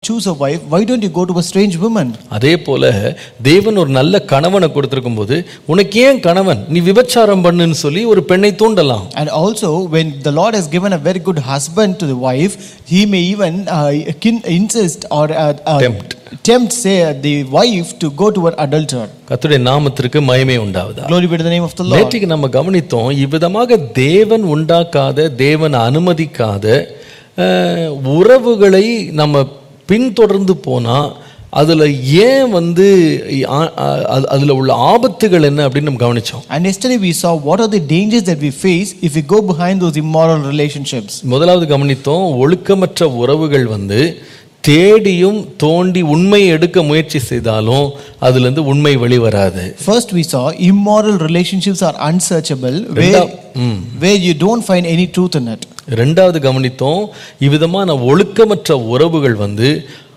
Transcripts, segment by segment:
choose a wife, why don't you go to a strange woman? அதே போல தேவன் ஒரு நல்ல கணவனை கொடுத்திருக்கும் போது உனக்கு ஏன் கணவன் நீ விபச்சாரம் பண்ணுன்னு சொல்லி ஒரு பெண்ணை தூண்டலாம் And also, when the Lord has given a very good husband to the wife, he may even uh, kin- insist or uh, uh, Tempt. tempt, say, the wife to go to an adulterer. கர்த்தருடைய நாமத்திற்கு மகிமை உண்டாவதா Glory be to the name of the Lord. நேற்றுக்கு நம்ம கவனித்தோம் இவ்விதமாக தேவன் உண்டாக்காத தேவன் அனுமதிக்காத அஹ், உறவுகளை நம்ம பின்தொடர்ந்து போனா அதுல ஏன் வந்து ஆ- ஆ- அது- அதுல உள்ள ஆபத்துகள் என்ன அப்படின்னு நம்ம கவனிச்சோம் And yesterday we saw what are the dangers that we face if we go behind those immoral relationships. முதலாவது கவனித்தோம் ஒழுக்கமற்ற உறவுகள் வந்து தேடியும் தோண்டி உண்மையை எடுக்க முயற்சி செய்தாலும் அதுல இருந்து உண்மை வெளிவராது First, we saw immoral relationships are unsearchable, where, ரெண்டா- where you don't find any truth in it. ரெண்டாவது கவனித்தோம் இவ்விதமான ஒழுக்கமற்ற உறவுகள் வந்து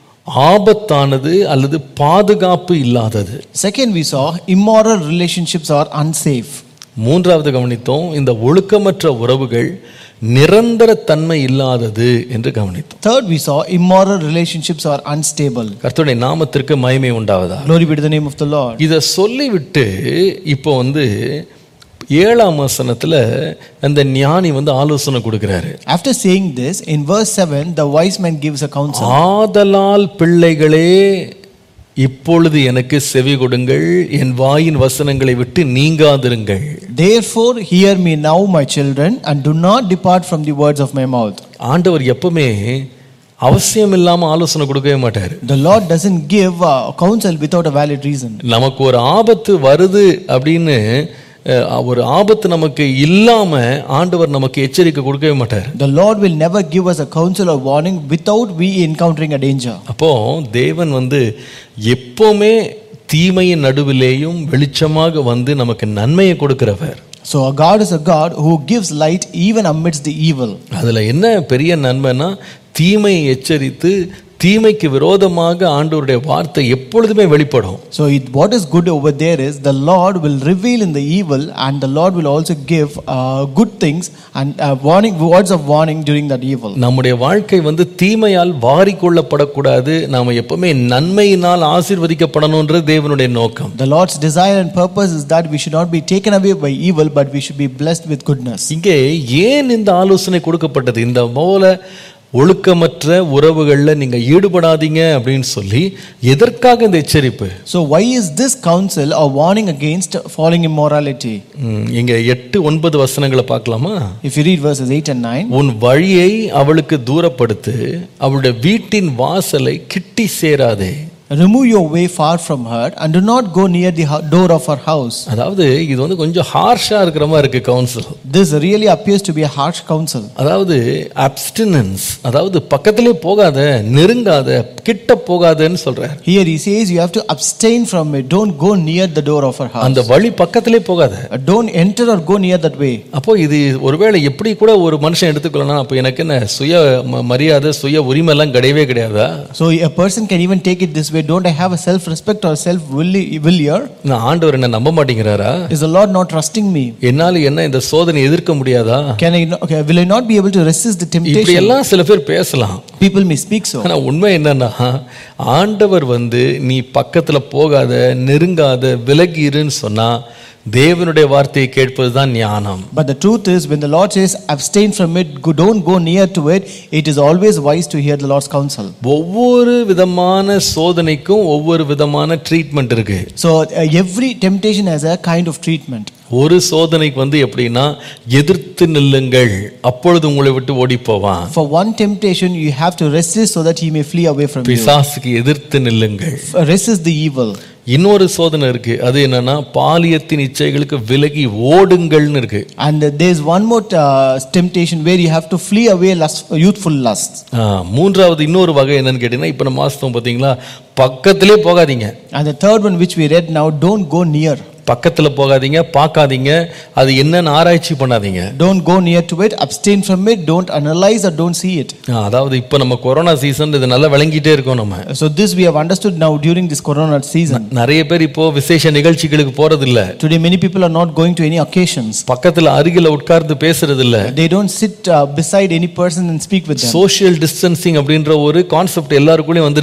ஆபத்தானது அல்லது பாதுகாப்பு இல்லாதது Second, we saw immoral relationships are unsafe. மூன்றாவது கவனித்தோம் இந்த ஒழுக்கமற்ற உறவுகள் நிரந்தர தன்மை இல்லாதது என்று கவனித்தோம் Third, we saw immoral relationships are unstable. கர்த்தருடைய நாமத்திற்கு மகிமை உண்டாவதா Glory be to the name of the Lord. இதை சொல்லிவிட்டு இப்போ வந்து ஏழாம் வசனத்துல அந்த ஞானி வந்து ஆலோசனை கொடுக்கிறாரு After saying this, in verse 7, the wise man gives a counsel. ஆதலால் பிள்ளைகளே இப்பொழுது எனக்கு செவி கொடுங்கள் என் வாயின் வசனங்களை விட்டு நீங்காதிருங்கள் Therefore, hear me now, my children, and do not depart from the words of my mouth. ஆண்டவர் எப்பவுமே அவசியம் இல்லாம ஆலோசனை கொடுக்கவே மாட்டார் The Lord doesn't give uh, counsel without a valid reason. நமக்கு ஒரு ஆபத்து வருது அப்படின்னு அஹ், ஒரு ஆபத்து நமக்கு இல்லாம ஆண்டவர் நமக்கு எச்சரிக்கை கொடுக்கவே மாட்டார் The Lord will never give us a counsel or warning without we encountering a danger. அப்போ தேவன் வந்து எப்பவுமே தீமையின் நடுவிலேயும் வெளிச்சமாக வந்து நமக்கு நன்மையை கொடுக்கிறவர் So, our God is a God who gives light even amidst the evil. அதுல என்ன பெரிய நன்மைனா தீமையை எச்சரித்து தீமைக்கு விரோதமாக ஆண்டவருடைய வார்த்தை எப்பொழுதுமே வெளிப்படும் So, it, what is good over there is the Lord will reveal in the evil, and the Lord will also give uh, good things and uh, warning words of warning during that evil. நம்முடைய வாழ்க்கை வந்து தீமையால் வாரி கொள்ளப்படக்கூடாது நாம எப்பவுமே நன்மையினால் ஆசீர்வதிக்கப்படணுன்றது தேவனுடைய நோக்கம் The Lord's desire and purpose is that we should not be taken away by evil, but we should be blessed with goodness. இங்கே ஏன் இந்த ஆலோசனை கொடுக்கப்பட்டது இந்த போல ஒழுக்கமற்ற உறவுகளில் நீங்க ஈடுபடாதீங்க அப்படின்னு சொல்லி எதற்காக இந்த எச்சரிப்பு So, why is this counsel or warning against falling immorality? ம், இங்க எட்டு ஒன்பது வசனங்களை பார்க்கலாமா If you read verses 8 and 9, உன் வழியை அவளுக்கு தூரப்படுத்து அவளுடைய வீட்டின் வாசலை கிட்டி சேராதே remove your way far from her and do not go near the hou- door of her house. அதாவது இது வந்து கொஞ்சம் ஹார்ஷா இருக்கிற மாதிரி இருக்கு council This really appears to be a harsh counsel. அதாவது அப்டினன்ஸ் அதாவது பக்கத்திலே போகாத நெருங்காத கிட்ட போகாதன்னு சொல்றார் Here he says you have to abstain from it. Don't go near the door of her house. அந்த வழி பக்கத்திலே போகாத Uh, Don't enter or go near that way. அப்போ இது ஒருவேளை எப்படி கூட ஒரு மனுஷன் எடுத்துக்கலாம் அப்போ எனக்கு என்ன சுய ம- மரியாதை சுய உரிமை எல்லாம் கிடையவே கிடையாதா So a person can even take it this way. Don't I have a self-respect or self-will will here? நான் ஆண்டவர் என்ன நம்ப மாட்டேங்கிறாரா Is the Lord not trusting me? என்னால என்ன இந்த சோதனை எதிர்க்க முடியாதா Can I? Not, okay, will I not be able to resist the இப்படி temptation? எல்லாம் சில பேர் பேசலாம் People may speak so. ஆனா உண்மை என்னன்னா ஆண்டவர் வந்து நீ பக்கத்துல போகாத நெருங்காத விலகி இருன்னு சொன்னா தேவனுடைய வார்த்தையை கேட்பதுதான் ஞானம் But the truth is, when the Lord says, abstain from it, go, don't go near to it, it is always wise to hear the Lord's counsel. ஒவ்வொரு விதமான சோதனைக்கும் ஒவ்வொரு விதமான ட்ரீட்மெண்ட் இருக்கு So uh, every temptation has a kind of treatment. ஒரு சோதனைக்கு வந்து எப்படின்னா எதிர்த்து நில்லுங்கள் அப்பொழுது உங்களை விட்டு ஓடி போவான் For one temptation, you have to resist so that he may flee away from you. பிசாசுக்கு எதிர்த்து நில்லுங்கள் F- Resist the evil. இன்னொரு சோதனை இருக்கு அது என்னன்னா பாலியத்தின் இச்சைகளுக்கு விலகி ஓடுங்கள்னு இருக்கு And uh, there's one more uh, temptation where you have to flee away lust, youthful lusts. ஆ, மூன்றாவது இன்னொரு வகை என்னன்னு கேட்டீங்கன்னா இப்போ நம்ம வாசித்தோம் பார்த்தீங்களா பக்கத்திலே போகாதீங்க And the third one, which we read now, don't go near. பக்கத்துல போகாதீங்க பார்க்காதீங்க அது என்னன்னு ஆராய்ச்சி பண்ணாதீங்க Don't go near to it, abstain from it, don't analyze or don't see it. ஆ, அதாவது இப்போ நம்ம கொரோனா சீசன் இது நல்லா விளங்கிட்டே இருக்கோம் நம்ம So, this we have understood now during this corona season. நிறைய பேர் இப்போ விசேஷ நிகழ்ச்சிகளுக்கு போறது இல்ல Today, many people are not going to any occasions. பக்கத்துல அருகில உட்கார்ந்து பேசுறது இல்ல They don't sit uh, beside any person and speak with them. Social distancing அப்படின்ற ஒரு கான்செப்ட் எல்லாருக்குள்ளயும் வந்து